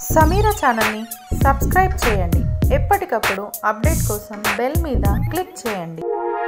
సమీరా ఛానల్ని సబ్స్క్రైబ్ చేయండి ఎప్పటికప్పుడు అప్డేట్ కోసం బెల్ మీద క్లిక్ చేయండి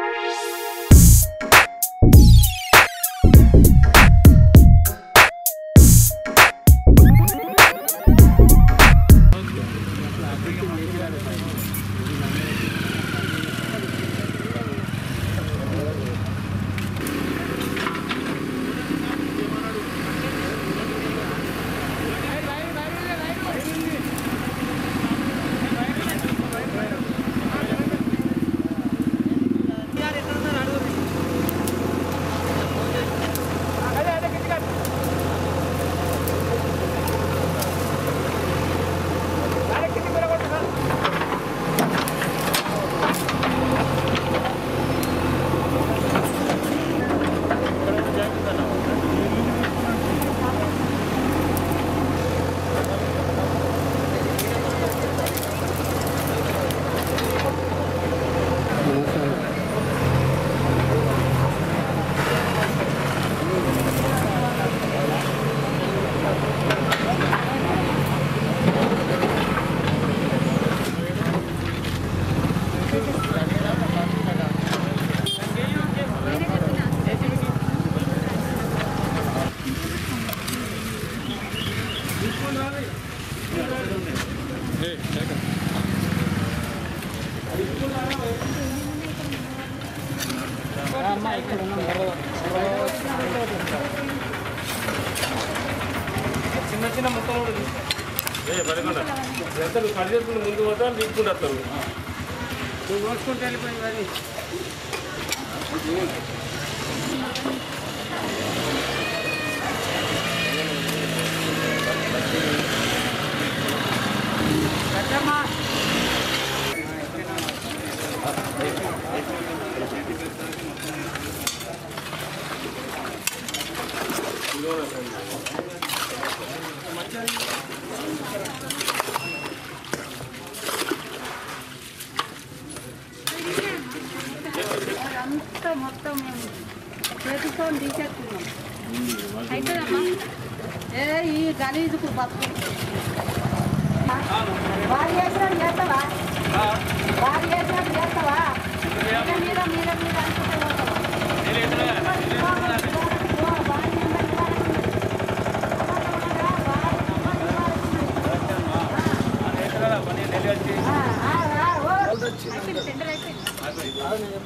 చిన్న చిన్న మొత్తం కూడా ఏ పడకుండా ఎంత నువ్వు కట్ చేసుకుంటే ముందు పోతా తీసుకుంటూ వస్తారు నువ్వు మోసుకుంటే వెళ్ళిపోయింది మరి అంతా మొత్తం మేము చేతితో తీసేస్తున్నాం అవుతుందమ్మా ఏ ఈ గలీజుకు బతుకు వారు చేసినట్టు చేస్తావా వారు చేసినట్టు చేస్తావా మీద మీద మీద మీద అనుకుంటూ పోతావా? ఆ, ఆ, ఆ, ఓ. అయిపోయింది, టెండర్ అయిపోయింది.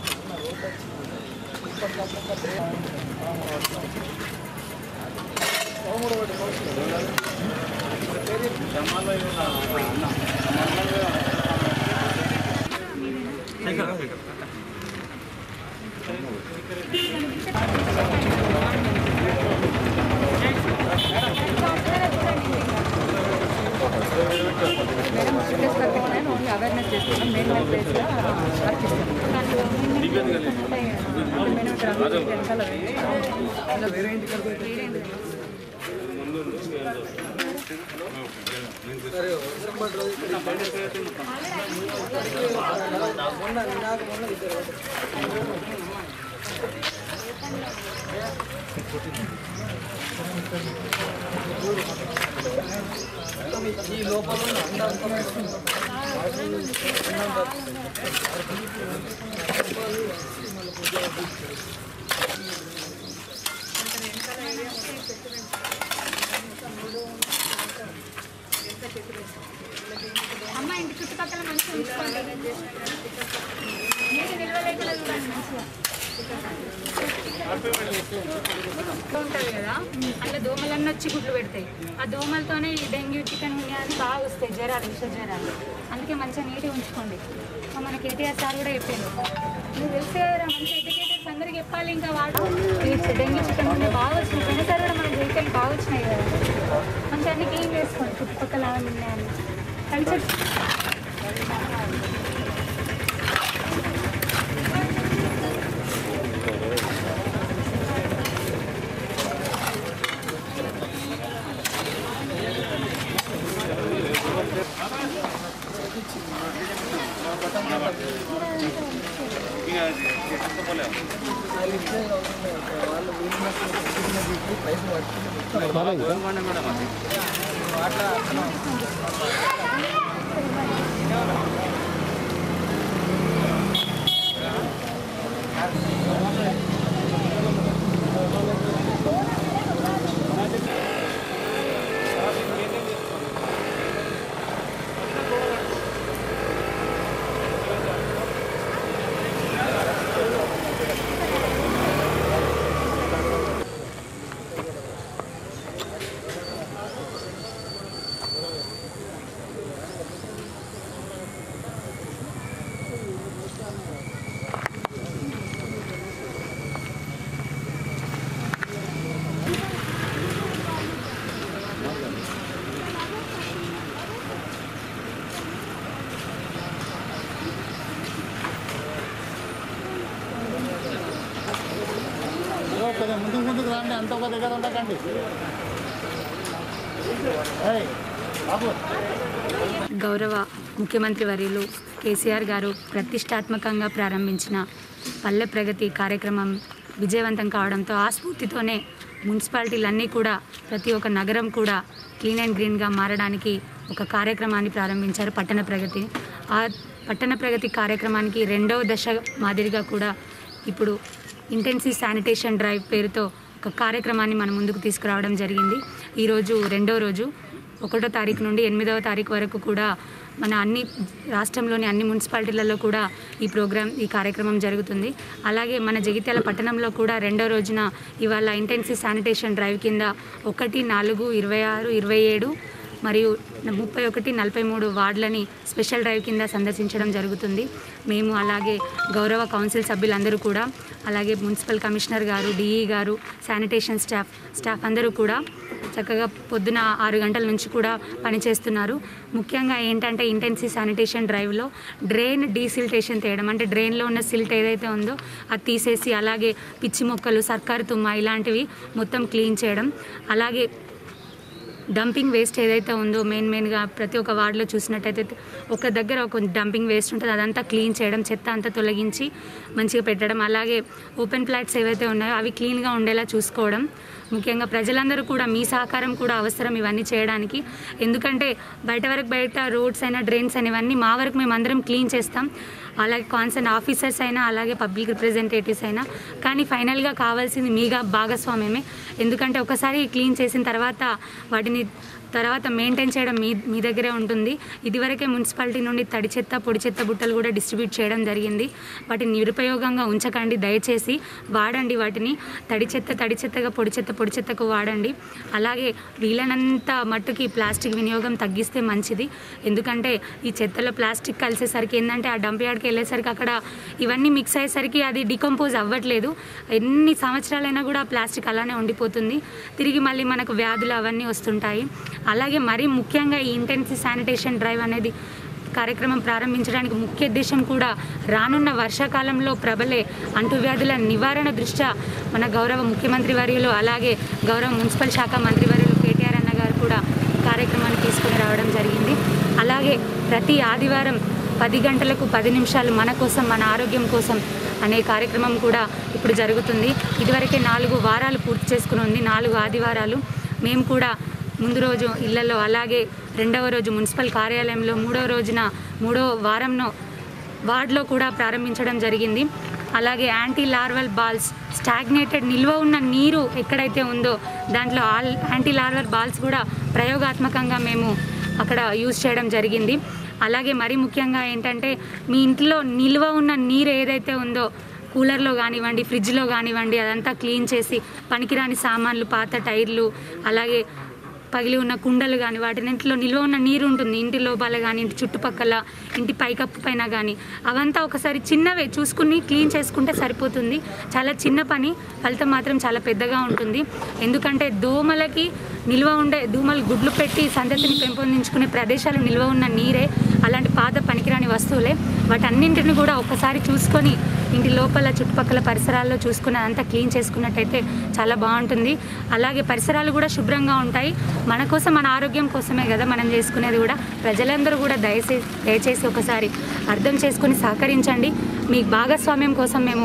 మేడం ఫిట్నెస్ కట్టించాలని ఓన్లీ అవేర్నెస్ చేస్తున్నాం మెయిన్ మెయిన్ ప్లేస్లో అమ్మ ఇంటి చుట్టుపక్కల మంచిగా ఉంచుకోండి నీటి నిల్వ లేకుండా చూడండి మంచిగా ఉంటుంది కదా అట్లా దోమలన్నీ వచ్చి గుడ్లు పెడతాయి ఆ దోమలతోనే ఈ డెంగ్యూ చికెన్ గున్యా అని బాగా వస్తాయి జ్వరాలు విష జ్వరాలు అందుకే మంచిగా నీట్గా ఉంచుకోండి ఆ మన కేటీఆర్ సార్ కూడా చెప్పారు నువ్వు తెలిసే కదరా మంచి ఎడ్యుకేటర్స్ అందరికి చెప్పాలి ఇంకా వాడు ఈ డెంగ్యూ చికెన్ గున్యా బాగా వచ్చినాయి పోయినసారి కూడా మన వెహికల్ బాగా వచ్చినాయి కదా మంచిగా అన్ని క్లీన్ చేసుకోండి చుట్టుపక్కల అవన్నీ ఉన్నాయని కల్చర్ ఇంకా తీసుకుపోలేము కొద్దిగా ముందుకు ముందుకు రండి అంత ఒక దగ్గర ఉండకండి ఏయ్, బాబు గౌరవ ముఖ్యమంత్రి వర్యులు కేసీఆర్ గారు ప్రతిష్టాత్మకంగా ప్రారంభించిన పల్లె ప్రగతి కార్యక్రమం విజయవంతం కావడంతో ఆ స్ఫూర్తితోనే మున్సిపాలిటీలన్నీ కూడా ప్రతి ఒక్క నగరం కూడా క్లీన్ అండ్ గ్రీన్గా మారడానికి ఒక కార్యక్రమాన్ని ప్రారంభించారు పట్టణ ప్రగతి ఆ పట్టణ ప్రగతి కార్యక్రమానికి రెండవ దశ మాదిరిగా కూడా ఇప్పుడు ఇంటెన్సివ్ శానిటేషన్ డ్రైవ్ పేరుతో ఒక కార్యక్రమాన్ని మన ముందుకు తీసుకురావడం జరిగింది ఈరోజు రెండో రోజు ఒకటో తారీఖు నుండి ఎనిమిదవ తారీఖు వరకు కూడా మన అన్ని రాష్ట్రంలోని అన్ని మున్సిపాలిటీలలో కూడా ఈ ప్రోగ్రాం ఈ కార్యక్రమం జరుగుతుంది అలాగే మన జగిత్యాల పట్టణంలో కూడా రెండో రోజున ఇవాళ ఇంటెన్సివ్ శానిటేషన్ డ్రైవ్ కింద ఒకటి నాలుగు ఇరవై ఆరు ఇరవై ఏడు మరియు ముప్పై ఒకటి నలభై మూడు వార్డులని స్పెషల్ డ్రైవ్ కింద సందర్శించడం జరుగుతుంది మేము అలాగే గౌరవ కౌన్సిల్ సభ్యులందరూ కూడా అలాగే మున్సిపల్ కమిషనర్ గారు డిఈ గారు శానిటేషన్ స్టాఫ్ స్టాఫ్ అందరూ కూడా చక్కగా పొద్దున ఆరు గంటల నుంచి కూడా పనిచేస్తున్నారు ముఖ్యంగా ఏంటంటే ఇంటెన్సివ్ శానిటేషన్ డ్రైవ్లో డ్రైన్ డీసిల్టేషన్ చేయడం అంటే డ్రైన్లో ఉన్న సిల్ట్ ఏదైతే ఉందో అది తీసేసి అలాగే పిచ్చి మొక్కలు సర్కారు తుమ్మ ఇలాంటివి మొత్తం క్లీన్ చేయడం అలాగే డంపింగ్ వేస్ట్ ఏదైతే ఉందో మెయిన్ మెయిన్గా ప్రతి ఒక్క వార్డులో చూసినట్టయితే ఒక దగ్గర ఒక డంపింగ్ వేస్ట్ ఉంటుంది అదంతా క్లీన్ చేయడం చెత్త అంతా తొలగించి మంచిగా పెట్టడం అలాగే ఓపెన్ ప్లాట్స్ ఏవైతే ఉన్నాయో అవి క్లీన్గా ఉండేలా చూసుకోవడం ముఖ్యంగా ప్రజలందరూ కూడా మీ సహకారం కూడా అవసరం ఇవన్నీ చేయడానికి ఎందుకంటే బయట వరకు బయట రోడ్స్ అయినా డ్రైన్స్ అయినా ఇవన్నీ మా వరకు మేము అందరం క్లీన్ చేస్తాం అలాగే కాన్సర్న్ ఆఫీసర్స్ అయినా అలాగే పబ్లిక్ రిప్రజెంటేటివ్స్ అయినా కానీ ఫైనల్గా కావాల్సింది మీగా భాగస్వామ్యమే ఎందుకంటే ఒకసారి క్లీన్ చేసిన తర్వాత వాటిని తర్వాత మెయింటైన్ చేయడం మీ మీ దగ్గరే ఉంటుంది ఇదివరకే మున్సిపాలిటీ నుండి తడి చెత్త పొడి చెత్త బుట్టలు కూడా డిస్ట్రిబ్యూట్ చేయడం జరిగింది వాటిని నిరుపయోగంగా ఉంచకండి దయచేసి వాడండి వాటిని తడి చెత్త తడి చెత్తగా పొడి చెత్త పొడి చెత్తకు వాడండి అలాగే వీలైనంత మట్టుకి ప్లాస్టిక్ వినియోగం తగ్గిస్తే మంచిది ఎందుకంటే ఈ చెత్తలో ప్లాస్టిక్ కలిసేసరికి ఏంటంటే ఆ డంప్ యార్డ్కి వెళ్ళేసరికి అక్కడ ఇవన్నీ మిక్స్ అయ్యేసరికి అది డికంపోజ్ అవ్వట్లేదు ఎన్ని సంవత్సరాలైనా కూడా ప్లాస్టిక్ అలానే ఉండిపోతుంది తిరిగి మళ్ళీ మనకు వ్యాధులు అవన్నీ వస్తుంటాయి అలాగే మరీ ముఖ్యంగా ఈ ఇంటెన్సివ్ శానిటేషన్ డ్రైవ్ అనేది కార్యక్రమం ప్రారంభించడానికి ముఖ్య ఉద్దేశం కూడా రానున్న వర్షాకాలంలో ప్రబలే అంటువ్యాధుల నివారణ దృష్ట్యా మన గౌరవ ముఖ్యమంత్రి వర్యులు అలాగే గౌరవ మున్సిపల్ శాఖ మంత్రి వర్యులు కేటీఆర్ అన్న గారు కూడా కార్యక్రమాన్ని తీసుకుని రావడం జరిగింది అలాగే ప్రతి ఆదివారం పది గంటలకు పది నిమిషాలు మన కోసం మన ఆరోగ్యం కోసం అనే కార్యక్రమం కూడా ఇప్పుడు జరుగుతుంది ఇదివరకే నాలుగు వారాలు పూర్తి చేసుకుని ఉంది నాలుగు ఆదివారాలు మేము కూడా ముందు రోజు ఇళ్లలో అలాగే రెండవ రోజు మున్సిపల్ కార్యాలయంలో మూడవ రోజున మూడో వారంలో వార్డులో కూడా ప్రారంభించడం జరిగింది అలాగే యాంటీ లార్వల్ బాల్స్ స్టాగ్నేటెడ్ నిల్వ ఉన్న నీరు ఎక్కడైతే ఉందో దాంట్లో ఆల్ యాంటీ లార్వల్ బాల్స్ కూడా ప్రయోగాత్మకంగా మేము అక్కడ యూజ్ చేయడం జరిగింది అలాగే మరీ ముఖ్యంగా ఏంటంటే మీ ఇంట్లో నిల్వ ఉన్న నీరు ఏదైతే ఉందో కూలర్లో కానివ్వండి ఫ్రిడ్జ్లో కానివ్వండి అదంతా క్లీన్ చేసి పనికిరాని సామాన్లు పాత టైర్లు అలాగే పగిలి ఉన్న కుండలు కానీ వాటినింటిలో నిల్వ ఉన్న నీరు ఉంటుంది ఇంటి లోపల కానీ ఇంటి చుట్టుపక్కల ఇంటి పైకప్పు పైన కానీ అవంతా ఒకసారి చిన్నవే చూసుకుని క్లీన్ చేసుకుంటే సరిపోతుంది చాలా చిన్న పని ఫలితం మాత్రం చాలా పెద్దగా ఉంటుంది ఎందుకంటే దోమలకి నిల్వ ఉండే దోమలు గుడ్లు పెట్టి సంతతిని పెంపొందించుకునే ప్రదేశాలు నిల్వ ఉన్న నీరే అలాంటి పాత పనికిరాని వస్తువులే వాటన్నింటిని కూడా ఒకసారి చూసుకొని ఇంటి లోపల చుట్టుపక్కల పరిసరాల్లో చూసుకుని అదంతా క్లీన్ చేసుకున్నట్టయితే చాలా బాగుంటుంది అలాగే పరిసరాలు కూడా శుభ్రంగా ఉంటాయి మన కోసం మన ఆరోగ్యం కోసమే కదా మనం చేసుకునేది కూడా ప్రజలందరూ కూడా దయచేసి దయచేసి ఒకసారి అర్థం చేసుకొని సహకరించండి మీ భాగస్వామ్యం కోసం మేము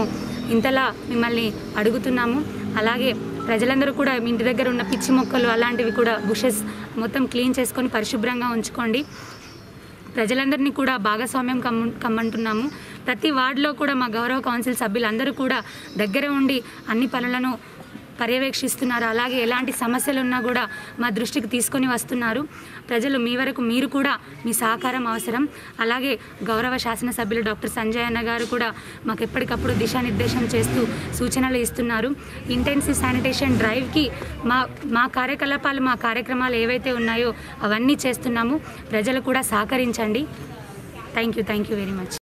ఇంతలా మిమ్మల్ని అడుగుతున్నాము అలాగే ప్రజలందరూ కూడా మీ ఇంటి దగ్గర ఉన్న పిచ్చి మొక్కలు అలాంటివి కూడా బుషెస్ మొత్తం క్లీన్ చేసుకొని పరిశుభ్రంగా ఉంచుకోండి ప్రజలందరినీ కూడా భాగస్వామ్యం కమ్మ కమ్మంటున్నాము ప్రతి వార్డులో కూడా మా గౌరవ కౌన్సిల్ సభ్యులందరూ కూడా దగ్గర ఉండి అన్ని పనులను పర్యవేక్షిస్తున్నారు అలాగే ఎలాంటి సమస్యలు ఉన్నా కూడా మా దృష్టికి తీసుకొని వస్తున్నారు ప్రజలు మీ వరకు మీరు కూడా మీ సహకారం అవసరం అలాగే గౌరవ శాసనసభ్యులు డాక్టర్ సంజయ్ అన్న గారు కూడా మాకు ఎప్పటికప్పుడు దిశానిర్దేశం చేస్తూ సూచనలు ఇస్తున్నారు ఇంటెన్సివ్ శానిటేషన్ డ్రైవ్కి మా మా కార్యకలాపాలు మా కార్యక్రమాలు ఏవైతే ఉన్నాయో అవన్నీ చేస్తున్నాము ప్రజలు కూడా సహకరించండి thank you thank you very much